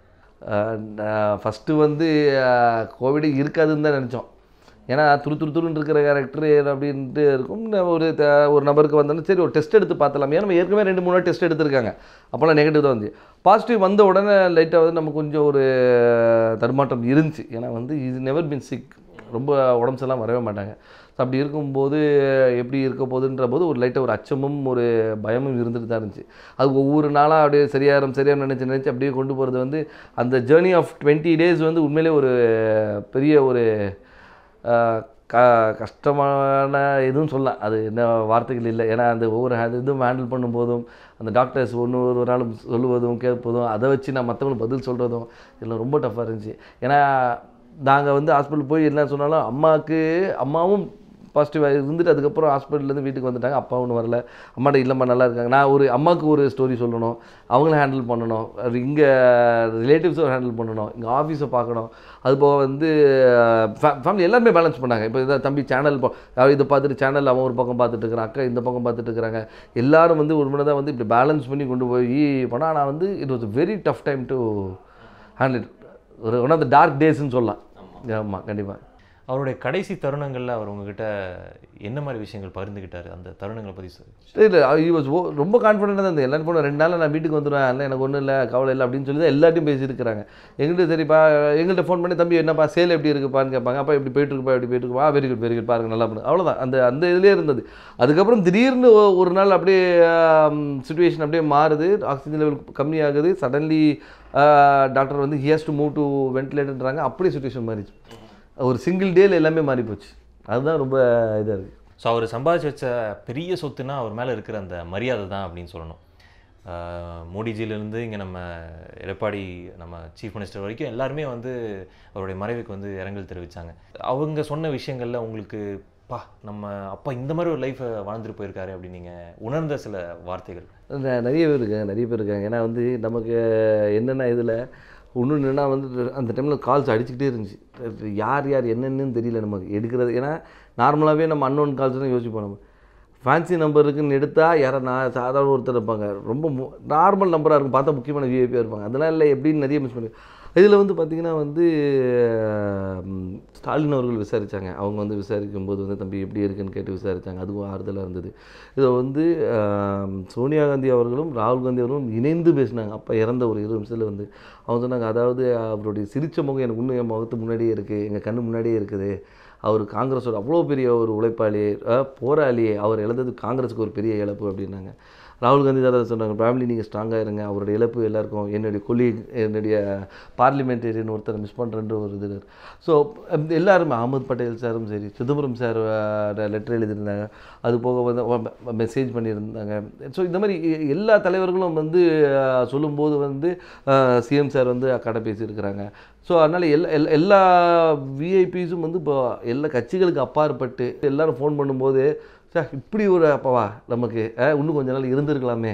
ஃபஸ்ட்டு வந்து கோவிடு இருக்காதுன்னு தான் நினச்சோம் ஏன்னா துரு துரு துருன்னு இருக்கிற கேரக்டர் அப்படின்ட்டு இருக்கும் நான் ஒரு த- ஒரு நபருக்கு வந்தோன்னா சரி ஒரு டெஸ்ட் எடுத்து பார்த்தலாம் ஏன்னா நம்ம ஏற்கனவே ரெண்டு மூணு டெஸ்ட் எடுத்திருக்காங்க அப்போல்லாம் நெகட்டிவ் தான் வந்து பாசிட்டிவ் வந்த உடனே லைட்டாக வந்து நம்ம கொஞ்சம் ஒரு தடுமாற்றம் இருந்துச்சு ஏன்னா வந்து இது நெவர் பின் சிக் ரொம்ப உடம்பு சரியில்லாம வரவே மாட்டாங்க ஸோ அப்படி இருக்கும்போது எப்படி இருக்க போகுதுன்ற போது ஒரு லைட்டாக ஒரு அச்சமும் ஒரு பயமும் இருந்துட்டு தான் இருந்துச்சு அது ஒவ்வொரு நாளாக அப்படியே சரியாயிரும் சரியாயிரும் நினச்சி நினச்சி அப்படியே கொண்டு போகிறது வந்து அந்த ஜேர்னி ஆஃப் டுவெண்ட்டி டேஸ் வந்து உண்மையிலே ஒரு பெரிய ஒரு க கஷ்டமான எதுவும் சொல்லலாம் அது என்ன வார்த்தைகள் இல்லை ஏன்னா அந்த ஒவ்வொரு அது இதுவும் ஹேண்டில் பண்ணும்போதும் அந்த டாக்டர்ஸ் ஒன்று ஒரு நாளும் சொல்லுவதும் கேட்பதும் அதை வச்சு நான் மற்றவங்களுக்கு பதில் சொல்கிறதும் இதெல்லாம் ரொம்ப டஃப்பாக இருந்துச்சு ஏன்னா நாங்கள் வந்து ஹாஸ்பிட்டல் போய் என்ன சொன்னாலும் அம்மாவுக்கு அம்மாவும் பாசிட்டிவாக இருந்துட்டு அதுக்கப்புறம் ஹாஸ்பிட்டல்லேருந்து வீட்டுக்கு வந்துட்டாங்க அப்பா ஒன்றும் வரல அம்மாட்ட இல்லைம்மா நல்லா இருக்காங்க நான் ஒரு அம்மாவுக்கு ஒரு ஸ்டோரி சொல்லணும் அவங்களும் ஹேண்டில் பண்ணணும் அது இங்கே ரிலேட்டிவ்ஸும் ஹேண்டில் பண்ணணும் இங்கே ஆஃபீஸை பார்க்கணும் அது போக வந்து ஃபேமிலி எல்லாருமே பேலன்ஸ் பண்ணாங்க இப்போ இதை தம்பி சேனல் இதை பார்த்துட்டு சேனல் அவன் ஒரு பக்கம் பார்த்துட்டு இருக்கிறான் அக்கா இந்த பக்கம் பார்த்துட்டு இருக்கிறாங்க எல்லாரும் வந்து ஒரு மணி தான் வந்து இப்படி பேலன்ஸ் பண்ணி கொண்டு போய் பண்ணால் ஆனால் வந்து it was very tough time to handle ஒரு ஒன் ஆஃப் த டார்க் டேஸ்ன்னு சொல்லலாம் ஆமாம் கண்டிப்பாக அவருடைய கடைசி தருணங்கள்ல அவர் உங்ககிட்ட என்ன மாதிரி விஷயங்கள் பகிர்ந்துக்கிட்டாரு அந்த தருணங்களை பற்றி சார் இல்லை ஐ வாஸ் ரொம்ப கான்ஃபிடென்ட்டாக தான் இருந்தது எல்லாரும் போன ரெண்டு நாளில் நான் வீட்டுக்கு வந்துடுவேன் இல்லை எனக்கு ஒன்றும் இல்லை கவலை இல்லை அப்படின்னு சொல்லி தான் எல்லாத்தையும் பேசியிருக்கிறாங்க எங்கள்கிட்ட சரிப்பா எங்கள்கிட்ட ஃபோன் பண்ணி தம்பி என்னப்பா சேல் எப்படி இருக்குப்பான்னு கேட்பாங்க அப்பா இப்படி போயிட்டு இருக்குப்பா எப்படி போயிட்டு இருக்குப்பா வெரி குட் வெரி குட் பாருங்க நல்லா பண்ணு அவ்வளோதான் அந்த அந்த இதுலேயே இருந்தது அதுக்கப்புறம் திடீர்னு ஒ- ஒரு நாள் அப்படியே சுச்சுவேஷன் அப்படியே மாறுது ஆக்சிஜன் லெவல் கம்மியாகுது சடன்லி டாக்டர் வந்து ஹியஸ் டு மூவ் டு வென்டிலேட்டர்ன்றாங்க அப்படியே சுச்சுவேஷன் மாறிச்சு ஒரு சிங்கிள் டேல எல்லாமே மாறி போச்சு அதுதான் ரொம்ப இதாக இருக்குது ஸோ அவர் சம்பாதிச்சு வச்ச பெரிய சொத்துனா அவர் மேலே இருக்கிற அந்த மரியாதை தான் அப்படின்னு சொல்லணும் ஆஹ் மோடிஜியிலேருந்து இங்கே நம்ம எடப்பாடி நம்ம சீஃப் மினிஸ்டர் வரைக்கும் எல்லாருமே வந்து அவருடைய மறைவுக்கு வந்து இரங்கல் தெரிவித்தாங்க அவங்க சொன்ன விஷயங்களில் உங்களுக்கு பா நம்ம அப்பா இந்த மாதிரி ஒரு லைஃப்பை வாழ்ந்துட்டு போயிருக்காரு அப்படின்னு நீங்கள் உணர்ந்த சில வார்த்தைகள் ந- நிறைய பேர் இருக்காங்க நிறைய பேர் இருக்காங்க ஏன்னா வந்து நமக்கு என்னென்ன இதில் ஒன்று என்னென்னா வந்து அந்த டைமில் கால்ஸ் அடிச்சுக்கிட்டே இருந்துச்சு அது யார் யார் என்னென்னு தெரியல நமக்கு எடுக்கிறது ஏன்னா நார்மலாகவே நம்ம அன்னோன் கால்ஸ் தான் யோசிப்போம் நம்ம ஃபேன்சி நம்பர் இருக்குன்னு எடுத்தால் யாரை நான் சாதாரண ஒருத்தர் இருப்பாங்க ரொம்ப நார்மல் நம்பராக இருக்கும் பார்த்தா முக்கியமான விஐபியாக இருப்பாங்க அதெல்லாம் இல்லை எப்படின்னு நிறைய மிஸ் பண்ணி இதில் வந்து பார்த்திங்கன்னா வந்து ம், ஸ்டாலின் அவர்கள் விசாரித்தாங்க அவங்க வந்து விசாரிக்கும் போது வந்து தம்பி எப்படி இருக்குன்னு கேட்டு விசாரித்தாங்க அதுவும் ஆறுதலாக இருந்தது இதை வந்து ஆம், சோனியா காந்தி அவர்களும் ராகுல் காந்தி அவர்களும் இணைந்து பேசினாங்க அப்போ இறந்த ஒரு இருபது நிமிஷத்தில் வந்து அவங்க சொன்னாங்க அதாவது அவருடைய சிரிச்ச முகம் எனக்கு இன்னும் என் முகத்து முன்னாடியே இருக்குது எங்கள் கண்ணு முன்னாடியே இருக்குது அவர் காங்கிரஸோட அவ்வளோ பெரிய ஒரு உழைப்பாளி அஹ், போராளி அவர் இழந்தது காங்கிரஸுக்கு ஒரு பெரிய இழப்பு அப்படின்னாங்க ராகுல் காந்தி சார் அதை சொன்னாங்க ஃபேமிலி நீங்கள் ஸ்ட்ராங்காக இருங்க அவருடைய இழப்பு எல்லாருக்கும் என்னுடைய கொலீக் என்னுடைய பார்லிமெண்டேரியன் ஒருத்தர் மிஸ் பண்ணுறன்ற ஒரு இது ஸோ எல்லாருமே அகமது பட்டேல் சாரும் சரி சிதம்பரம் சார் லெட்டர் எழுதியிருந்தாங்க அது போக வந்து மெசேஜ் பண்ணியிருந்தாங்க ஸோ இந்த மாதிரி எ- எல்லா தலைவர்களும் வந்து அஹ், சொல்லும்போது வந்து சிஎம் சார் வந்து கடை பேசியிருக்கிறாங்க ஸோ அதனால் எல்லா எல்லா எல்லா விஐபிஸும் வந்து இப்போ எல்லா கட்சிகளுக்கு அப்பாற்பட்டு எல்லாரும் ஃபோன் பண்ணும்போது சார் இப்படி ஒரு அப்பாவா நமக்கு அஹ், இன்னும் கொஞ்ச நாள் இருந்திருக்கலாமே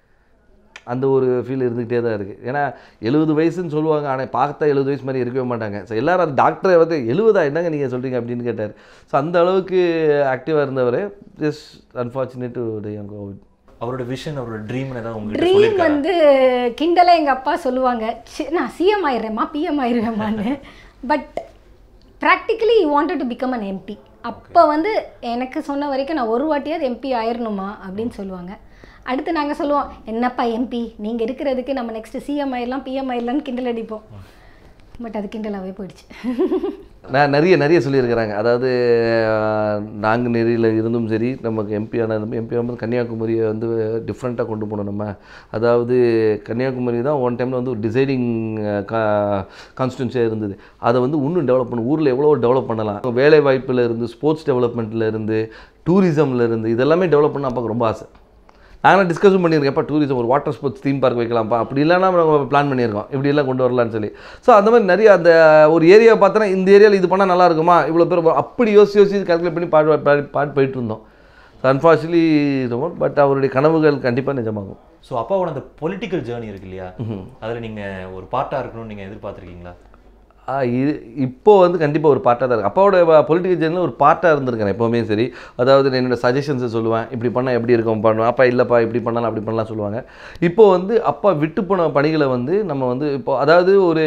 அந்த ஒரு ஃபீல் இருந்துகிட்டே தான் இருக்குது ஏன்னா எழுபது வயசுன்னு சொல்லுவாங்க ஆனால் பார்த்தா எழுபது வயசு மாதிரி இருக்கவே மாட்டாங்க ஸோ எல்லாரும் அந்த டாக்டரை வந்து எழுபதா என்னங்க நீங்கள் சொல்கிறீங்க அப்படின்னு கேட்டார் ஸோ அந்த அளவுக்கு ஆக்டிவாக இருந்தவர் just unfortunate too young Covid அவரோட விஷன் அவரோட ட்ரீம் ஏதாவது உங்ககிட்ட ட்ரீம் சொல்லியிருக்காரு வந்து கிண்டலாக எங்கள் அப்பா சொல்லுவாங்க "சி, நான் சிஎம் ஆயிடுறேம்மா பிஎம் ஆயிடுவேம்மான்னு but practically wanted to become an MP அப்போ வந்து எனக்கு சொன்ன வரைக்கும் நான் ஒரு வாட்டியாவது எம்பி ஆயிரணுமா அப்படின்னு சொல்லுவாங்க அடுத்து நாங்கள் சொல்லுவோம் என்னப்பா எம்பி நீங்கள் இருக்கிறதுக்கு நம்ம நெக்ஸ்ட் சிஎம் ஆயிடலாம் பிஎம் ஆயிடலாம்னு கிண்டல் அடிப்போம் பட் அது கிண்டலாகவே போயிடுச்சு நான் நிறைய நிறைய சொல்லியிருக்கிறாங்க அதாவது நாங்குநேரியில் இருந்தும் சரி நமக்கு எம்பி ஆனதும் எம்பி ஆகும்போது கன்னியாகுமரியை வந்து டிஃப்ரெண்ட்டாக கொண்டு போகணும் நம்ம அதாவது கன்னியாகுமரி தான் ஒன் டைமில் வந்து ஒரு டிசைடிங் கான்ஸ்டியூன்சியாக இருந்தது அதை வந்து இன்னும் டெவலப் பண்ணணும் ஊரில் எவ்வளோ டெவலப் பண்ணலாம் வேலை வாய்ப்பில் இருந்து ஸ்போர்ட்ஸ் டெவலப்மெண்ட்டில் இருந்து டூரிசமில் இருந்து இதெல்லாமே டெவலப் பண்ண அப்பாவுக்கு ரொம்ப ஆசை நாங்களும் டிஸ்கஸும் பண்ணியிருக்கேன் எப்போ டூரிசம் ஒரு வாட்டர் ஸ்போர்ட்ஸ் தீம் பார்க் வைக்கலாம்ப்பா அப்படி இல்லைன்னா நம்ம பிளான் பண்ணியிருக்கோம் இப்படி எல்லாம் கொண்டு வரலாம்னு சொல்லி ஸோ அந்த மாதிரி நிறைய அந்த ஒரு ஏரியா பார்த்தோன்னா இந்த ஏரியாவில் இது பண்ணால் நல்லா இருக்குமா இவ்வளோ பேர் வரும். அப்படி யோசிச்சு யோசிச்சு கால்குலேட் பண்ணி பாட்டு பாட்டு பாட்டு போயிட்டு இருந்தோம் அன்ஃபார்ச்சுனேட்லி பட் அவருடைய கனவுகள் கண்டிப்பாக நிஜமாகும் ஸோ அப்பாவோட அந்த பொலிட்டிக்கல் ஜேர்னி இருக்கு இல்லையா அதில் நீங்கள் ஒரு பார்ட்டாக இருக்கணும்னு நீங்கள் எதிர்பார்த்துருக்கீங்களா ஆ, இது இப்போ வந்து கண்டிப்பாக ஒரு பார்ட்டாக தான் இருக்குது அப்பாவோட பொலிட்டிக்கல் ஜேர்னலில் ஒரு பார்ட்டாக இருந்திருக்கேன் எப்போவுமே சரி அதாவது நான் என்னோட சஜஷன்ஸை சொல்லுவேன் இப்படி பண்ணால் எப்படி இருக்கும் பண்ணுவேன் அப்பா இல்லைப்பா இப்படி பண்ணலாம் அப்படி பண்ணலாம் சொல்லுவாங்க இப்போ வந்து அப்பா விட்டு போன பணிகளை வந்து நம்ம வந்து இப்போ அதாவது ஒரு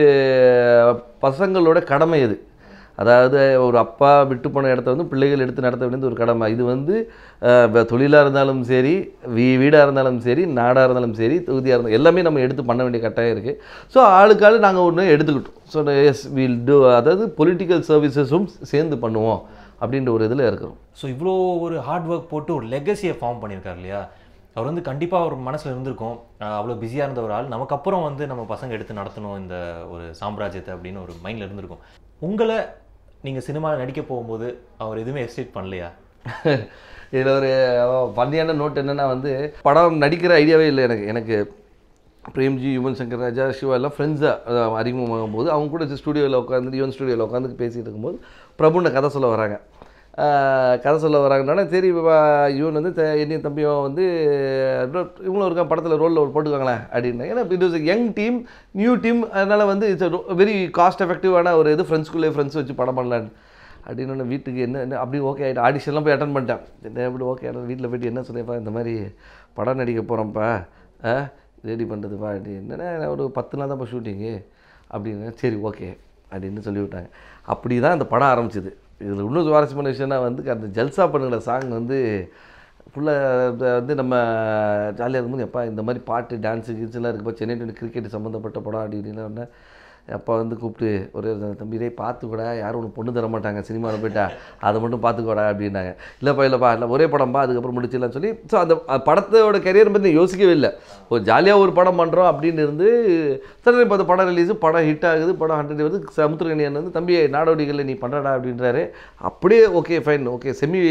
பசங்களோட கடமை இது அதாவது ஒரு அப்பா விட்டு போன இடத்த வந்து பிள்ளைகள் எடுத்து நடத்த வேண்டியது ஒரு கடமை இது வந்து தொழிலாக இருந்தாலும் சரி வீ வீடாக இருந்தாலும் சரி நாடாக இருந்தாலும் சரி தொகுதியாக இருந்தாலும் எல்லாமே நம்ம எடுத்து பண்ண வேண்டிய கட்டாயம் இருக்குது ஸோ ஆளுக்கு ஆளு நாங்கள் ஒன்று எடுத்துக்கிட்டோம் ஸோ எஸ் வில் டூ அதாவது பொலிட்டிக்கல் சர்வீசஸும் சேர்ந்து பண்ணுவோம் அப்படின்ற ஒரு இதில் இருக்கிறோம் ஸோ இவ்வளோ ஒரு ஹார்ட் ஒர்க் போட்டு ஒரு லெகசியை ஃபார்ம் பண்ணியிருக்காரு இல்லையா அவர் வந்து கண்டிப்பாக அவர் மனசில் இருந்திருக்கும் அஹ் அவ்வளோ பிஸியாக இருந்த ஒரு ஆள் நமக்கு அப்புறம் வந்து நம்ம பசங்க எடுத்து நடத்தணும் இந்த ஒரு சாம்ராஜ்யத்தை அப்படின்னு ஒரு மைண்டில் இருந்திருக்கும் உங்களை நீங்கள் சினிமாவில் நடிக்க போகும்போது அவர் எதுவுமே எஸ்டேட் பண்ணலையா இதில் ஒரு பண்ணியான நோட் என்னென்னா வந்து படம் நடிக்கிற ஐடியாவே இல்லை எனக்கு எனக்கு பிரேம்ஜி யுவன் சங்கர் ராஜா சிவா எல்லாம் ஃப்ரெண்ட்ஸாக அறிமுகமாகும் போது அவங்க கூட ஸ்டுடியோவில் உட்காந்து யுவன் ஸ்டுடியோவில் உட்காந்து பேசிகிட்டு இருக்கும்போது பிரபுண்ட கதை சொல்ல வராங்க ஆஹ் கதை சொல்ல வராங்கன்னொடனே சரி வா- யுவன் வந்து த- என்னையும் தம்பியும் வந்து இன்னொரு- இவங்களும் இருக்கா படத்தில் ரோலில் ஒரு போட்டுக்காங்களேன் அப்படின்னு ஏன்னா it was young team new team அதனால் வந்து இட்ஸ் வெரி காஸ்ட் எஃபெக்டிவான ஒரு இது ஃப்ரெண்ட்ஸ்குள்ளே ஃப்ரெண்ட்ஸ் வச்சு படம் பண்ணலான்னு அப்படின்னு ஒன்று வீட்டுக்கு என்ன என்ன அப்படி ஓகே ஆகிட்டு ஆடிஷன்லாம் போய் அட்டன் பண்ணிட்டேன் என்ன எப்படி ஓகே வீட்டில் போயிட்டு என்ன சொல்லியப்பா இந்த மாதிரி படம் நடிக்க போகிறோம்ப்பா ஆ ரெடி பண்ணுறதுப்பா அப்படி என்னன்னா ஒரு பத்து நாள் தான் இப்போ ஷூட்டிங்கு அப்படின்னு சரி ஓகே அப்படின்னு சொல்லி விட்டாங்க அப்படி தான் அந்த படம் ஆரம்பிச்சது இதில் இன்னும் சுவாரஸ்யமான விஷயம்னா வந்து அந்த ஜல்சா பண்ணுங்கிற சாங் வந்து ஃபுல்லாக வந்து நம்ம ஜாலியாக இருக்கும்போது எப்பா இந்த மாதிரி பாட்டு டான்ஸு கீன்ஸ்லாம் இருக்குப்பா சென்னை டுவெண்ட்டி கிரிக்கெட் சம்மந்தப்பட்ட படம் அப்படி இப்படின்னு அப்பா வந்து கூப்பிட்டு ஒரு தம்பி டேய் பார்த்துக்கூடா யாரும் உனக்கு பொண்ணு தர மாட்டாங்க சினிமாவில் போயிட்டா அதை மட்டும் பார்த்துக்கூடா அப்படின்னாங்க இல்லைப்பா இல்லைப்பா இல்லை ஒரே படம்பா அதுக்கப்புறம் முடிச்சிடலாம்னு சொல்லி ஸோ அந்த அஹ், படத்தோட கரியர் பற்றி யோசிக்கவே இல்லை ஒரு ஜாலியாக ஒரு படம் பண்ணுறோம் அப்படின்னு இருந்து சரி இப்போ அந்த படம் ரிலீஸு படம் ஹிட் ஆகுது படம் ஹண்ட்ரட் வந்து சமுத்திரகனியன் வந்து தம்பி நாடோடிகளில் நீ பண்ணுறடா அப்படின்றாரு அப்படியே ஓகே ஃபைன் ஓகே செமி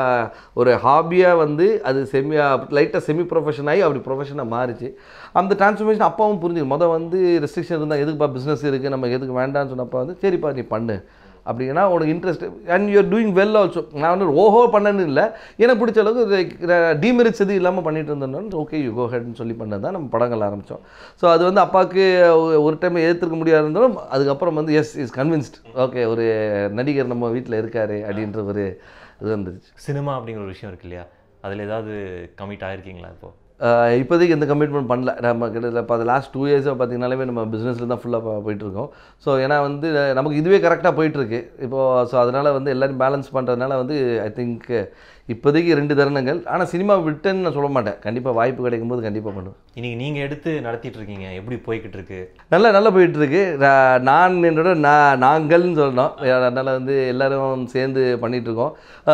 ஒரு ஹாபியாக வந்து அது செமி லைட்டாக செமி ப்ரொஃபஷன் ஆகி அப்படி ப்ரொஃபஷனாக மாறிச்சு அந்த டிரான்ஸ்ஃபர்மேஷன் அப்பாவும் புரிஞ்சுது மொதல் வந்து ரெஸ்ட்ரிக்ஷன் இருந்தால் எதுக்குப்பா பிஸ்னஸ் இருக்குது நம்ம எதுக்கு வேண்டாம்னு சொன்னப்போ வந்து சரிப்பா நீ பண்ணு அப்படின்னா உனக்கு interest and you're doing well also நான் வந்து ஓஹோ பண்ணன்னு இல்லை எனக்கு பிடிச்ச அளவுக்கு டிமெரிட்ஸ் எதுவும் இல்லாமல் பண்ணிட்டு இருந்தோம்னா ஓகே யூ கோ ஹெட்னு சொல்லி பண்ணது தான் நம்ம படங்கள் ஆரம்பித்தோம் ஸோ அது வந்து அப்பாவுக்கு ஒ- ஒரு டைம் ஏற்றுக்க முடியாது இருந்தாலும் அதுக்கப்புறம் வந்து எஸ் இஸ் கன்வின்ஸ்ட் ஓகே ஒரு நடிகர் நம்ம வீட்டில் இருக்காரு அப்படின்ற ஒரு இது வந்துருச்சு சினிமா அப்படிங்கிற ஒரு விஷயம் இருக்கு இல்லையா அதில் ஏதாவது கமிட் ஆயிருக்கீங்களா இப்போ ஆஹ் இப்போதைக்கு எந்த கமிட்மெண்ட் பண்ணல நம்ம கிட்ட இப்போ அது லாஸ்ட் டூ இயர்ஸாக பார்த்தீங்கனாலே நம்ம பிஸ்னஸில் தான் ஃபுல்லாக போயிட்டுருக்கோம் ஸோ ஏன்னா வந்து நமக்கு இதுவே கரெக்டாக போயிட்டுருக்கு இப்போது ஸோ அதனால் வந்து எல்லோரும் பேலன்ஸ் பண்ணுறதுனால வந்து ஐ திங்க் இப்போதைக்கு ரெண்டு தருணங்கள் ஆனால் சினிமா விட்டேன்னு நான் சொல்ல மாட்டேன் கண்டிப்பாக வாய்ப்பு கிடைக்கும் போது கண்டிப்பாக பண்ணுவேன் இன்னைக்கு நீங்கள் எடுத்து நடத்திட்டு இருக்கீங்க எப்படி போய்கிட்டு இருக்கு நல்லா நல்லா போயிட்டுருக்கு நான் என்னோட நான் நாங்கள்னு சொல்லணும் அதனால் வந்து எல்லாரும் சேர்ந்து பண்ணிகிட்ருக்கோம்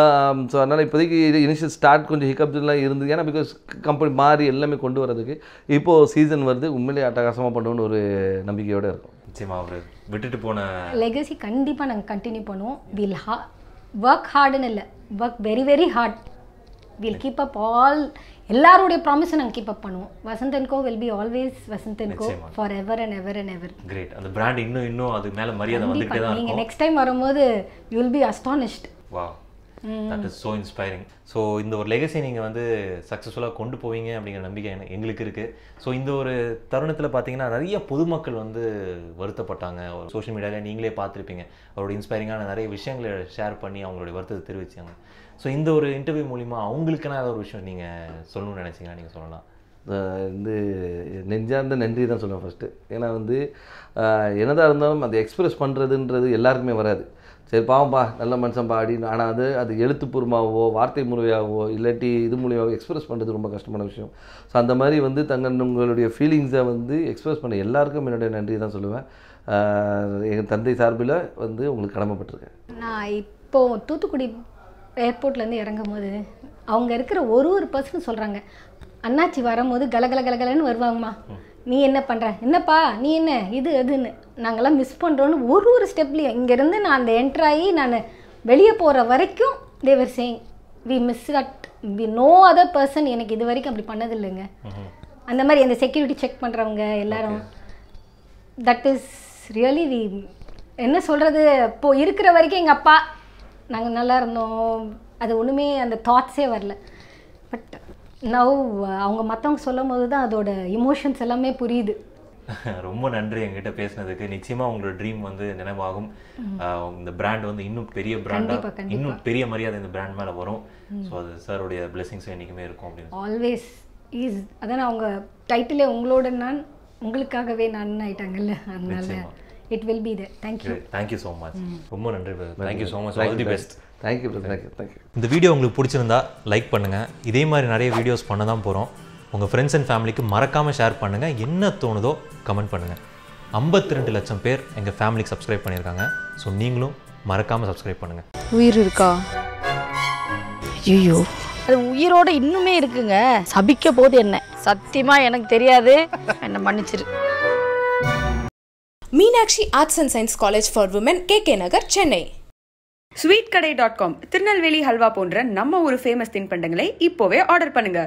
ஸோ அதனால் இப்போதைக்கு இது இனிஷியல் ஸ்டார்ட் கொஞ்சம் ஹிக்கப்ஸ்லாம் இருந்தது ஏன்னா பிகாஸ் கம்பெனி மாறி எல்லாமே கொண்டு வரதுக்கு இப்போது சீசன் வருது உண்மையிலேயே அட்டகாசமாக பண்ணுவோன்னு ஒரு நம்பிக்கையோடு இருக்கும் நிச்சயமா அவர் விட்டுட்டு போன லெகசி கண்டிப்பாக நாங்கள் கண்டினியூ பண்ணுவோம் வில் ஹா ஒர்க் ஹார்டுன்னு இல்லை work very very hard will keep up all எல்லாருடைய ப்ராமிஸும் நாங்கள் கீப் அப் பண்ணுவோம் Vasanthan co will be always Vasanthan co நிச்சயமா. Forever and ever and ever great அந்த பிராண்ட் இன்னும் இன்னும் அது மேலே மரியாதை வந்துகிட்டே தான் நீங்கள் இருக்கும் நெக்ஸ்ட் டைம் வரும்போது you will be astonished what that is so inspiring so இந்த ஒரு லெகசி நீங்கள் வந்து சக்ஸஸ்ஃபுல்லாக கொண்டு போவீங்க அப்படிங்கிற நம்பிக்கை எனக்கு- எங்களுக்கு இருக்குது ஸோ இந்த ஒரு தருணத்தில் பார்த்தீங்கன்னா நிறைய பொதுமக்கள் வந்து வருத்தப்பட்டாங்க ஒரு சோஷியல் மீடியாவில் நீங்களே பார்த்துருப்பீங்க அவரோட இன்ஸ்பைரிங்கான நிறைய விஷயங்களை ஷேர் பண்ணி அவங்களுடைய வருத்தத்தை தெரிவிச்சாங்க ஸோ இந்த ஒரு இன்டர்வியூ மூலிமா அவங்களுக்கான ஏதாவது ஒரு விஷயம் நீங்கள் சொல்லணும்னு நினச்சிங்கன்னா நீங்கள் சொல்லலாம் ஆஹ் வந்து நெஞ்சார்ந்த நன்றி தான் சொல்லுவேன் ஃபஸ்ட்டு ஏன்னா வந்து ஆஹ் என்னதான் இருந்தாலும் அதை எக்ஸ்பிரஸ் பண்ணுறதுன்றது எல்லாருக்குமே வராது சரி பாவம்பா நல்ல மனுஷன்பா அப்படின்னு ஆனால் அது அது எழுத்துப்பூர்வமாகவோ வார்த்தை முறையாகவோ இல்லாட்டி இது மூலியமாகவோ எக்ஸ்பிரஸ் பண்ணுறது ரொம்ப கஷ்டமான விஷயம் ஸோ அந்த மாதிரி வந்து தங்கள் உங்களுடைய ஃபீலிங்ஸை வந்து எக்ஸ்பிரஸ் பண்ண எல்லாருக்கும் என்னுடைய நன்றி தான் சொல்லுவேன் எங்கள் தந்தை சார்பில் வந்து உங்களுக்கு கடமைப்பட்டிருக்கேன் நான் இப்போ தூத்துக்குடி ஏர்போர்ட்லேருந்து இறங்கும் போது அவங்க இருக்கிற ஒரு ஒரு பர்சன் சொல்கிறாங்க அண்ணாச்சி வரும்போது கலகல கலகலன்னு வருவாங்கம்மா நீ என்ன பண்ணுற என்னப்பா நீ என்ன இது அதுன்னு நாங்கள்லாம் மிஸ் பண்ணுறோன்னு ஒரு ஒரு ஸ்டெப்லேயும் இங்கேருந்து நான் அந்த என்ட்ராகி நான் வெளியே போகிற வரைக்கும் they were saying we miss at we no other person எனக்கு இது வரைக்கும் அப்படி பண்ணது இல்லைங்க அந்த மாதிரி அந்த செக்யூரிட்டி செக் பண்ணுறவங்க எல்லாரும் தட் இஸ் ரியலி வி என்ன சொல்கிறது இப்போ இருக்கிற வரைக்கும் எங்கள் அப்பா நாங்கள் நல்லா இருந்தோம் அது ஒன்றுமே அந்த தாட்ஸே வரல பட் நவ் அவங்க மற்றவங்க சொல்லும் போது தான் அதோட இமோஷன்ஸ் எல்லாமே புரியுது ரொம்ப நன்றி என்கிட்ட பேசினதுக்கு நிச்சயமா உங்களோட ட்ரீம் வந்து நினைவாகும் ஆஹ் இந்த பிராண்ட் வந்து இன்னும் பெரிய பிராண்டா கண்டிப்பா, கண்டிப்பா. இன்னும் பெரிய மரியாதை இந்த பிராண்ட் மேல வரும் ஸோ அது சாருடைய பிளெஸிங்ஸ் என்னைக்குமே இருக்கும் அப்படின்னு ஆல்வேஸ் இஸ் அதான் அவங்க டைட்டிலே உங்களோட நான் உங்களுக்காகவே நான் ஆயிட்டாங்கல்ல அதனால நிச்சயமா. It will be the thank you thank you so much ரொம்ப நன்றி thank you so much all the best thank you thank you thank you இந்த வீடியோ உங்களுக்கு பிடிச்சிருந்தா லைக் பண்ணுங்கள் இதே மாதிரி நிறைய வீடியோஸ் பண்ண தான் போகிறோம் உங்கள் ஃப்ரெண்ட்ஸ் அண்ட் ஃபேமிலிக்கு மறக்காமல் ஷேர் பண்ணுங்கள் என்ன தோணுதோ கமெண்ட் பண்ணுங்கள் 52 ரெண்டு லட்சம் பேர் எங்கள் ஃபேமிலிக்கு சப்ஸ்கிரைப் பண்ணியிருக்காங்க ஸோ நீங்களும் மறக்காமல் சப்ஸ்கிரைப் பண்ணுங்கள் உயிர் இருக்கா ஐயோ அது உயிரோட இன்னுமே இருக்குங்க சபிக்க போது என்ன சத்தியமா எனக்கு தெரியாது என்ன மன்னிச்சிரு Meenakshi arts and science college for women K K Nagar Chennai sweet கடை டாட் காம் திருநெல்வேலி ஹல்வா போன்ற நம்ம ஒரு ஃபேமஸ் தின்பண்டங்களை இப்போவே ஆர்டர் பண்ணுங்க